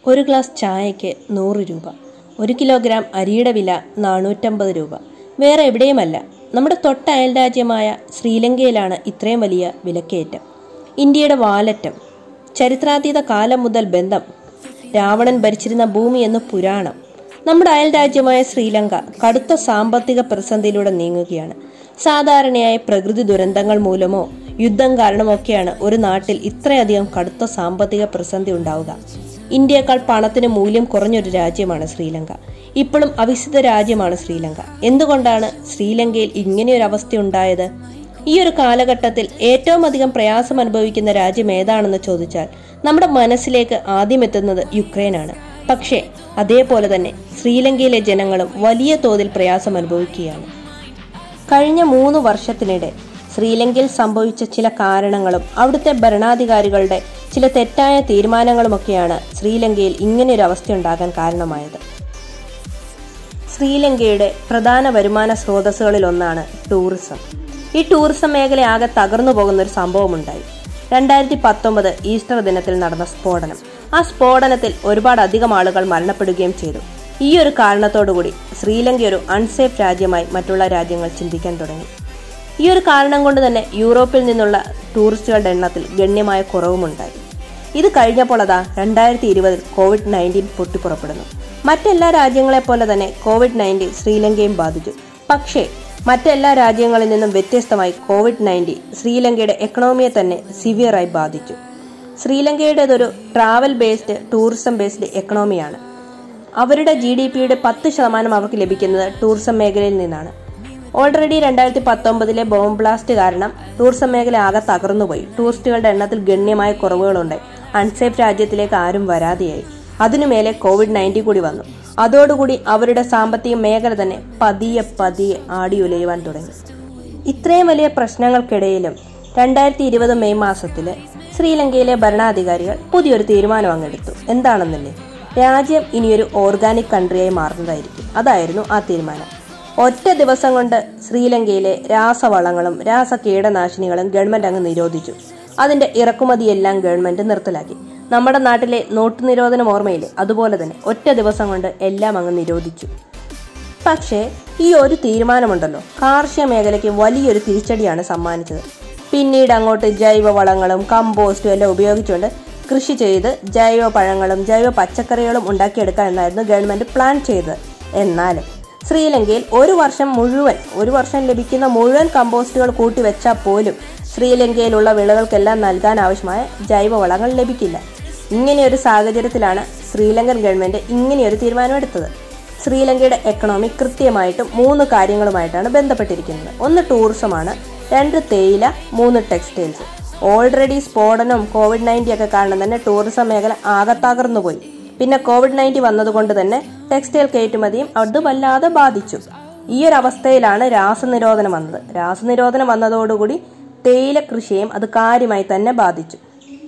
ഒരു ഗ്ലാസ് ചായയ്ക്ക് നൂറ് രൂപ ഒരു കിലോഗ്രാം അരിയുടെ വില നാനൂറ്റമ്പത് രൂപ വേറെ എവിടെയുമല്ല നമ്മുടെ തൊട്ട അയൽ രാജ്യമായ ശ്രീലങ്കയിലാണ് ഇത്രയും വലിയ വിലക്കയറ്റം ഇന്ത്യയുടെ വാലറ്റം ചരിത്രാതീത കാലം മുതൽ ബന്ധം രാവണൻ ഭരിച്ചിരുന്ന ഭൂമി എന്ന് പുരാണം നമ്മുടെ അയൽ രാജ്യമായ ശ്രീലങ്ക കടുത്ത സാമ്പത്തിക പ്രതിസന്ധിയിലൂടെ നീങ്ങുകയാണ് സാധാരണയായി പ്രകൃതി ദുരന്തങ്ങൾ മൂലമോ യുദ്ധം കാരണമൊക്കെയാണ് ഒരു നാട്ടിൽ ഇത്രയധികം കടുത്ത സാമ്പത്തിക പ്രതിസന്ധി ഉണ്ടാവുക ഇന്ത്യയേക്കാൾ പണത്തിന് മൂല്യം കുറഞ്ഞൊരു രാജ്യമാണ് ശ്രീലങ്ക ഇപ്പോഴും അവിസിത രാജ്യമാണ് ശ്രീലങ്ക എന്തുകൊണ്ടാണ് ശ്രീലങ്കയിൽ ഇങ്ങനെയൊരു അവസ്ഥ ഉണ്ടായത് ഈ ഒരു കാലഘട്ടത്തിൽ ഏറ്റവും അധികം പ്രയാസം അനുഭവിക്കുന്ന രാജ്യം ഏതാണെന്ന് ചോദിച്ചാൽ നമ്മുടെ മനസ്സിലേക്ക് ആദ്യം എത്തുന്നത് യുക്രൈനാണ് പക്ഷേ അതേപോലെ തന്നെ ശ്രീലങ്കയിലെ ജനങ്ങളും വലിയ തോതിൽ പ്രയാസം അനുഭവിക്കുകയാണ് കഴിഞ്ഞ മൂന്ന് വർഷത്തിനിടെ ശ്രീലങ്കയിൽ സംഭവിച്ച ചില കാരണങ്ങളും അവിടുത്തെ ഭരണാധികാരികളുടെ ചില തെറ്റായ തീരുമാനങ്ങളുമൊക്കെയാണ് ശ്രീലങ്കയിൽ ഇങ്ങനെയൊരു അവസ്ഥയുണ്ടാകാൻ കാരണമായത് ശ്രീലങ്കയുടെ പ്രധാന വരുമാന സ്രോതസ്സുകളിൽ ഒന്നാണ് ടൂറിസം ഈ ടൂറിസം മേഖല ആകെ തകർന്നു പോകുന്ന ഒരു സംഭവമുണ്ടായി രണ്ടായിരത്തി പത്തൊമ്പത് ഈസ്റ്റർ ദിനത്തിൽ നടന്ന സ്ഫോടനം ആ സ്ഫോടനത്തിൽ ഒരുപാട് അധികം ആളുകൾ മരണപ്പെടുകയും ചെയ്തു ഈ ഒരു കാരണത്തോടുകൂടി ശ്രീലങ്ക ഒരു അൺസേഫ് രാജ്യമായി മറ്റുള്ള രാജ്യങ്ങൾ ചിന്തിക്കാൻ തുടങ്ങി ഈ ഒരു കാരണം കൊണ്ട് തന്നെ യൂറോപ്പിൽ നിന്നുള്ള ടൂറിസ്റ്റുകളുടെ എണ്ണത്തിൽ ഗണ്യമായ കുറവുമുണ്ടായി ഇത് കഴിഞ്ഞപ്പോൾ അതാ രണ്ടായിരത്തി ഇരുപതിൽ കോവിഡ് നയൻറ്റീൻ പൊട്ടിപ്പുറപ്പെടുന്നു മറ്റെല്ലാ രാജ്യങ്ങളെ പോലെ തന്നെ കോവിഡ് നയൻറ്റീൻ ശ്രീലങ്കയും ബാധിച്ചു പക്ഷേ മറ്റെല്ലാ രാജ്യങ്ങളിൽ നിന്നും വ്യത്യസ്തമായി കോവിഡ് നയൻറ്റീൻ ശ്രീലങ്കയുടെ എക്കണോമിയെ തന്നെ സിവിയറായി ബാധിച്ചു ശ്രീലങ്കയുടേതൊരു ട്രാവൽ ബേസ്ഡ് ടൂറിസം ബേസ്ഡ് എക്കണോമിയാണ് അവരുടെ ജി ഡി പിയുടെ പത്ത് ശതമാനം അവർക്ക് ലഭിക്കുന്നത് ടൂറിസം മേഖലയിൽ നിന്നാണ് ഓൾറെഡി രണ്ടായിരത്തി പത്തൊമ്പതിലെ ബോംബ് ബ്ലാസ്റ്റ് കാരണം ടൂറിസം മേഖല ആകെ തകർന്നുപോയി ടൂറിസ്റ്റുകളുടെ എണ്ണത്തിൽ ഗണ്യമായ കുറവുകളുണ്ടായി അൺസേഫ് രാജ്യത്തിലേക്ക് ആരും വരാതെയായി അതിനുമേലെ കോവിഡ് നയൻറ്റീൻ കൂടി വന്നു അതോടുകൂടി അവരുടെ സാമ്പത്തിക മേഖല തന്നെ പതിയെ പതിയെ ആടിയുലയുവാൻ തുടങ്ങി ഇത്രയും വലിയ പ്രശ്നങ്ങൾക്കിടയിലും രണ്ടായിരത്തി ഇരുപത് മെയ് മാസത്തിൽ ശ്രീലങ്കയിലെ ഭരണാധികാരികൾ പുതിയൊരു തീരുമാനം അങ്ങെടുത്തു എന്താണെന്നല്ലേ രാജ്യം ഇനിയൊരു ഓർഗാനിക് കൺട്രിയായി മാറുന്നതായിരിക്കും അതായിരുന്നു ആ തീരുമാനം ഒറ്റ ദിവസം കൊണ്ട് ശ്രീലങ്കയിലെ രാസവളങ്ങളും രാസ കീടനാശിനികളും ഗവൺമെന്റ് അങ്ങ് നിരോധിച്ചു അതിന്റെ ഇറക്കുമതിയെല്ലാം ഗവൺമെന്റ് നിർത്തലാക്കി നമ്മുടെ നാട്ടിലെ നോട്ട് നിരോധനം ഓർമ്മയില്ലേ അതുപോലെ തന്നെ ഒറ്റ ദിവസം കൊണ്ട് എല്ലാം അങ്ങ് നിരോധിച്ചു പക്ഷേ ഈ ഒരു തീരുമാനമുണ്ടല്ലോ കാർഷിക മേഖലയ്ക്ക് വലിയൊരു തിരിച്ചടിയാണ് സമ്മാനിച്ചത് പിന്നീട് അങ്ങോട്ട് ജൈവ വളങ്ങളും കമ്പോസ്റ്റും എല്ലാം ഉപയോഗിച്ചുകൊണ്ട് കൃഷി ചെയ്ത് ജൈവ പഴങ്ങളും ജൈവ പച്ചക്കറികളും ഉണ്ടാക്കിയെടുക്കാൻ എന്നായിരുന്നു ഗവൺമെന്റ് പ്ലാൻ ചെയ്തത് എന്നാൽ ശ്രീലങ്കയിൽ ഒരു വർഷം മുഴുവൻ ഒരു വർഷം ലഭിക്കുന്ന മുഴുവൻ കമ്പോസ്റ്റുകൾ കൂട്ടിവെച്ചാൽ പോലും ശ്രീലങ്കയിലുള്ള വിളകൾക്കെല്ലാം നൽകാൻ ആവശ്യമായ ജൈവവളങ്ങൾ ലഭിക്കില്ല ഇങ്ങനെയൊരു സാഹചര്യത്തിലാണ് ശ്രീലങ്കൻ ഗവൺമെന്റ് ഇങ്ങനെയൊരു തീരുമാനമെടുത്തത് ശ്രീലങ്കയുടെ എക്കണോമി കൃത്യമായിട്ടും മൂന്ന് കാര്യങ്ങളുമായിട്ടാണ് ബന്ധപ്പെട്ടിരിക്കുന്നത് ഒന്ന് ടൂറിസമാണ് രണ്ട് തേയില മൂന്ന് ടെക്സ്റ്റൈൽസ് ഓൾറെഡി സ്ഫോടനവും കോവിഡ് നയൻറ്റീൻ ഒക്കെ കാരണം തന്നെ ടൂറിസം മേഖല ആകെ തകർന്നു പോയി പിന്നെ കോവിഡ് നയൻറ്റീൻ വന്നതുകൊണ്ട് തന്നെ ടെക്സ്റ്റൈൽ കയറ്റുമതിയും അത് വല്ലാതെ ബാധിച്ചു ഈ ഒരു അവസ്ഥയിലാണ് രാസനിരോധനം വന്നത് രാസനിരോധനം വന്നതോടുകൂടി തേയില കൃഷിയെയും അത് കാര്യമായി തന്നെ ബാധിച്ചു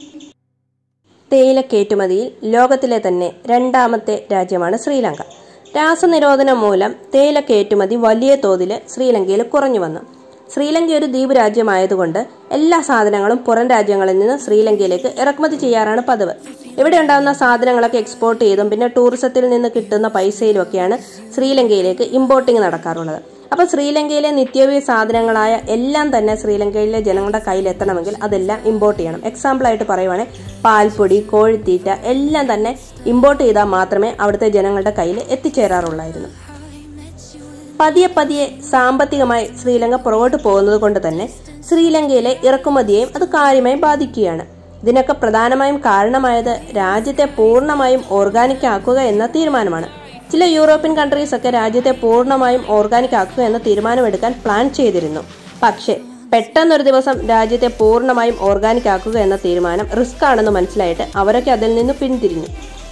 തേയില കയറ്റുമതിയിൽ ലോകത്തിലെ തന്നെ രണ്ടാമത്തെ രാജ്യമാണ് ശ്രീലങ്ക രാസനിരോധനം മൂലം തേയില കയറ്റുമതി വലിയ തോതിൽ ശ്രീലങ്കയിൽ കുറഞ്ഞു വന്നു ശ്രീലങ്ക ഒരു ദ്വീപ് രാജ്യമായതുകൊണ്ട് എല്ലാ സാധനങ്ങളും പുറം രാജ്യങ്ങളിൽ നിന്ന് ശ്രീലങ്കയിലേക്ക് ഇറക്കുമതി ചെയ്യാറാണ് പതിവ് ഇവിടെ ഉണ്ടാകുന്ന സാധനങ്ങളൊക്കെ എക്സ്പോർട്ട് ചെയ്തും പിന്നെ ടൂറിസത്തിൽ നിന്ന് കിട്ടുന്ന പൈസയിലും ഒക്കെയാണ് ശ്രീലങ്കയിലേക്ക് ഇമ്പോർട്ടിംഗ് നടക്കാറുള്ളത് അപ്പോൾ ശ്രീലങ്കയിലെ നിത്യോപയോഗ സാധനങ്ങളായ എല്ലാം തന്നെ ശ്രീലങ്കയിലെ ജനങ്ങളുടെ കയ്യിൽ എത്തണമെങ്കിൽ അതെല്ലാം ഇമ്പോർട്ട് ചെയ്യണം എക്സാമ്പിൾ ആയിട്ട് പറയുവാണെങ്കിൽ പാൽപ്പൊടി കോഴിത്തീറ്റ എല്ലാം തന്നെ ഇമ്പോർട്ട് ചെയ്താൽ മാത്രമേ അവിടുത്തെ ജനങ്ങളുടെ കയ്യിൽ എത്തിച്ചേരാറുള്ളായിരുന്നു പതിയെ പതിയെ സാമ്പത്തികമായി ശ്രീലങ്ക പുറകോട്ട് പോകുന്നത് കൊണ്ട് തന്നെ ശ്രീലങ്കയിലെ ഇറക്കുമതിയെയും അത് കാര്യമായി ബാധിക്കുകയാണ് ഇതിനൊക്കെ പ്രധാനമായും കാരണമായത് രാജ്യത്തെ പൂർണ്ണമായും ഓർഗാനിക് ആക്കുക എന്ന തീരുമാനമാണ് ചില യൂറോപ്യൻ കൺട്രീസ് ഒക്കെ രാജ്യത്തെ പൂർണ്ണമായും ഓർഗാനിക് ആക്കുക എന്ന തീരുമാനമെടുക്കാൻ പ്ലാൻ ചെയ്തിരുന്നു പക്ഷേ പെട്ടെന്നൊരു ദിവസം രാജ്യത്തെ പൂർണ്ണമായും ഓർഗാനിക് ആക്കുക എന്ന തീരുമാനം റിസ്ക് ആണെന്ന് മനസ്സിലായിട്ട് അവരൊക്കെ അതിൽ നിന്ന് പിന്തിരിഞ്ഞു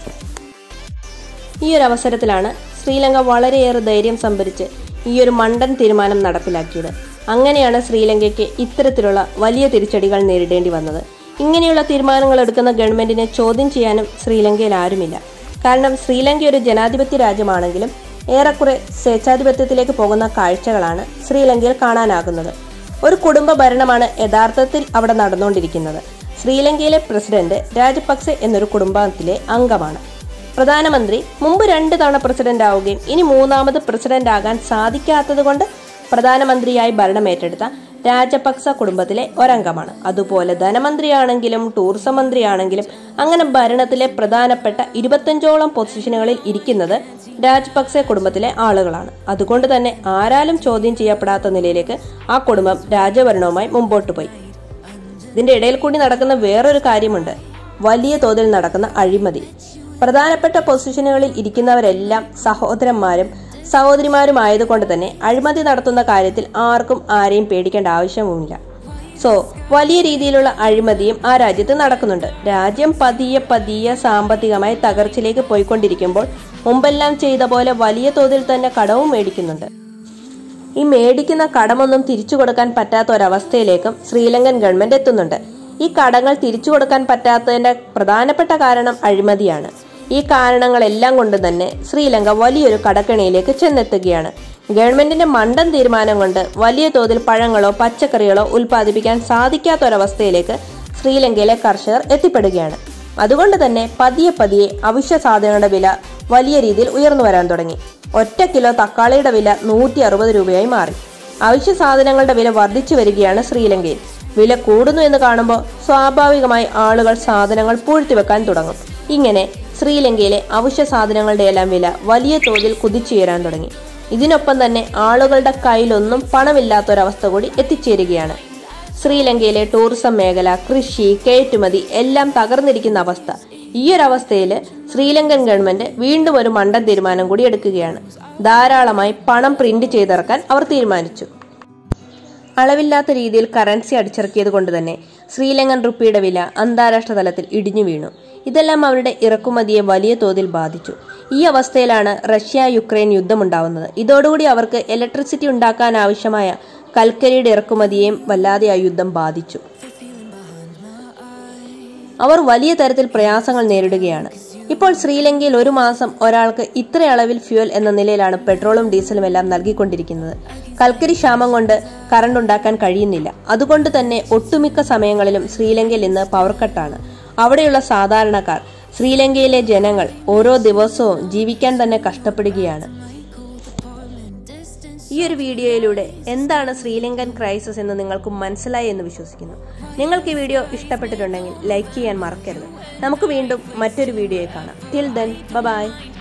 ഈ ഒരു അവസരത്തിലാണ് ശ്രീലങ്ക വളരെയേറെ ധൈര്യം സംഭരിച്ച് ഈ ഒരു മണ്ടൻ തീരുമാനം നടപ്പിലാക്കിയത് അങ്ങനെയാണ് ശ്രീലങ്കയ്ക്ക് ഇത്തരത്തിലുള്ള വലിയ തിരിച്ചടികൾ നേരിടേണ്ടി വന്നത് ഇങ്ങനെയുള്ള തീരുമാനങ്ങൾ എടുക്കുന്ന ഗവൺമെന്റിനെ ചോദ്യം ചെയ്യാനും ശ്രീലങ്കയിൽ ആരുമില്ല കാരണം ശ്രീലങ്ക ഒരു ജനാധിപത്യ രാജ്യമാണെങ്കിലും ഏറെക്കുറെ സ്വേച്ഛാധിപത്യത്തിലേക്ക് പോകുന്ന കാഴ്ചകളാണ് ശ്രീലങ്കയിൽ കാണാനാകുന്നത് ഒരു കുടുംബ ഭരണമാണ് യഥാർത്ഥത്തിൽ അവിടെ നടന്നുകൊണ്ടിരിക്കുന്നത് ശ്രീലങ്കയിലെ പ്രസിഡന്റ് രാജപക്സെ എന്നൊരു കുടുംബത്തിലെ അംഗമാണ് പ്രധാനമന്ത്രി മുമ്പ് രണ്ട് തവണ പ്രസിഡന്റ് ആവുകയും ഇനി മൂന്നാമത് പ്രസിഡന്റ് ആകാൻ സാധിക്കാത്തതുകൊണ്ട് പ്രധാനമന്ത്രിയായി ഭരണമേറ്റെടുത്ത രാജപക്സ കുടുംബത്തിലെ ഒരംഗമാണ് അതുപോലെ ധനമന്ത്രിയാണെങ്കിലും ടൂറിസം മന്ത്രിയാണെങ്കിലും അങ്ങനെ ഭരണത്തിലെ പ്രധാനപ്പെട്ട ഇരുപത്തഞ്ചോളം പൊസിഷനുകളിൽ ഇരിക്കുന്നത് രാജപക്സെ കുടുംബത്തിലെ ആളുകളാണ് അതുകൊണ്ട് തന്നെ ആരാലും ചോദ്യം ചെയ്യപ്പെടാത്ത നിലയിലേക്ക് ആ കുടുംബം രാജഭരണവുമായി മുമ്പോട്ട് പോയി ഇതിന്റെ ഇടയിൽ കൂടി നടക്കുന്ന വേറൊരു കാര്യമുണ്ട് വലിയ തോതിൽ നടക്കുന്ന അഴിമതി പ്രധാനപ്പെട്ട പൊസിഷനുകളിൽ ഇരിക്കുന്നവരെല്ലാം സഹോദരന്മാരും സഹോദരിമാരുമായതുകൊണ്ട് തന്നെ അഴിമതി നടത്തുന്ന കാര്യത്തിൽ ആർക്കും ആരെയും പേടിക്കേണ്ട ആവശ്യവുമില്ല സോ വലിയ രീതിയിലുള്ള അഴിമതിയും ആ രാജ്യത്ത് നടക്കുന്നുണ്ട് രാജ്യം പതിയെ പതിയെ സാമ്പത്തികമായി തകർച്ചയിലേക്ക് പോയിക്കൊണ്ടിരിക്കുമ്പോൾ മുമ്പെല്ലാം ചെയ്ത പോലെ വലിയ തോതിൽ തന്നെ കടവും മേടിക്കുന്നുണ്ട് ഈ മേടിക്കുന്ന കടമൊന്നും തിരിച്ചു കൊടുക്കാൻ പറ്റാത്ത ഒരവസ്ഥയിലേക്കും ശ്രീലങ്കൻ ഗവൺമെന്റ് എത്തുന്നുണ്ട് ഈ കടങ്ങൾ തിരിച്ചു കൊടുക്കാൻ പറ്റാത്തതിന്റെ പ്രധാനപ്പെട്ട കാരണം അഴിമതിയാണ് ഈ കാരണങ്ങളെല്ലാം കൊണ്ട് തന്നെ ശ്രീലങ്ക വലിയൊരു കടക്കെണിയിലേക്ക് ചെന്നെത്തുകയാണ് ഗവൺമെന്റിന്റെ മണ്ടൻ തീരുമാനം കൊണ്ട് വലിയ തോതിൽ പഴങ്ങളോ പച്ചക്കറികളോ ഉൽപ്പാദിപ്പിക്കാൻ സാധിക്കാത്ത ഒരവസ്ഥയിലേക്ക് ശ്രീലങ്കയിലെ കർഷകർ എത്തിപ്പെടുകയാണ് അതുകൊണ്ട് തന്നെ പതിയെ പതിയെ അവശ്യ സാധനങ്ങളുടെ വില വലിയ രീതിയിൽ ഉയർന്നു വരാൻ തുടങ്ങി ഒറ്റ കിലോ തക്കാളിയുടെ വില നൂറ്റി അറുപത് രൂപയായി മാറി അവശ്യ സാധനങ്ങളുടെ വില വർദ്ധിച്ചു വരികയാണ് ശ്രീലങ്കയിൽ വില കൂടുന്നു എന്ന് കാണുമ്പോൾ സ്വാഭാവികമായി ആളുകൾ സാധനങ്ങൾ പൂഴ്ത്തിവെക്കാൻ തുടങ്ങും ഇങ്ങനെ ശ്രീലങ്കയിലെ അവശ്യ സാധനങ്ങളുടെ എല്ലാം വില വലിയ തോതിൽ കുതിച്ചുയരാൻ തുടങ്ങി ഇതിനൊപ്പം തന്നെ ആളുകളുടെ കയ്യിലൊന്നും പണമില്ലാത്തൊരവസ്ഥ കൂടി എത്തിച്ചേരുകയാണ് ശ്രീലങ്കയിലെ ടൂറിസം മേഖല കൃഷി കയറ്റുമതി എല്ലാം തകർന്നിരിക്കുന്ന അവസ്ഥ ഈ ഒരു അവസ്ഥയിൽ ശ്രീലങ്കൻ ഗവൺമെന്റ് വീണ്ടും ഒരു മണ്ടൻ തീരുമാനം കൂടി എടുക്കുകയാണ് ധാരാളമായി പണം പ്രിന്റ് ചെയ്തിറക്കാൻ അവർ തീരുമാനിച്ചു അളവില്ലാത്ത രീതിയിൽ കറൻസി അടിച്ചിറക്കിയത് കൊണ്ട് തന്നെ ശ്രീലങ്കൻ റുപ്പിയുടെ വില അന്താരാഷ്ട്ര തലത്തിൽ ഇടിഞ്ഞു വീണു ഇതെല്ലാം അവരുടെ ഇറക്കുമതിയെ വലിയ തോതിൽ ബാധിച്ചു ഈ അവസ്ഥയിലാണ് റഷ്യ യുക്രൈൻ യുദ്ധമുണ്ടാവുന്നത് ഇതോടുകൂടി അവർക്ക് ഇലക്ട്രിസിറ്റി ഉണ്ടാക്കാൻ ആവശ്യമായ കൽക്കരിയുടെ ഇറക്കുമതിയെയും വല്ലാതെ ആ യുദ്ധം ബാധിച്ചു അവർ വലിയ തരത്തിൽ പ്രയാസങ്ങൾ നേരിടുകയാണ് ഇപ്പോൾ ശ്രീലങ്കയിൽ ഒരു മാസം ഒരാൾക്ക് ഇത്ര അളവിൽ ഫ്യൂൽ എന്ന നിലയിലാണ് പെട്രോളും ഡീസലും എല്ലാം നൽകിക്കൊണ്ടിരിക്കുന്നത് കൽക്കരി ക്ഷാമം കൊണ്ട് കറണ്ട് ഉണ്ടാക്കാൻ കഴിയുന്നില്ല അതുകൊണ്ട് തന്നെ ഒട്ടുമിക്ക സമയങ്ങളിലും ശ്രീലങ്കയിൽ ഇന്ന് പവർ കട്ടാണ് അവിടെയുള്ള സാധാരണക്കാർ ശ്രീലങ്കയിലെ ജനങ്ങൾ ഓരോ ദിവസവും ജീവിക്കാൻ തന്നെ കഷ്ടപ്പെടുകയാണ് ഈ ഒരു വീഡിയോയിലൂടെ എന്താണ് ശ്രീലങ്കൻ ക്രൈസിസ് എന്ന് നിങ്ങൾക്ക് മനസ്സിലായി എന്ന് വിശ്വസിക്കുന്നു നിങ്ങൾക്ക് ഈ വീഡിയോ ഇഷ്ടപ്പെട്ടിട്ടുണ്ടെങ്കിൽ ലൈക്ക് ചെയ്യാൻ മറക്കരുത് നമുക്ക് വീണ്ടും മറ്റൊരു വീഡിയോയിൽ കാണാം ടിൽ ദെൻ ബൈ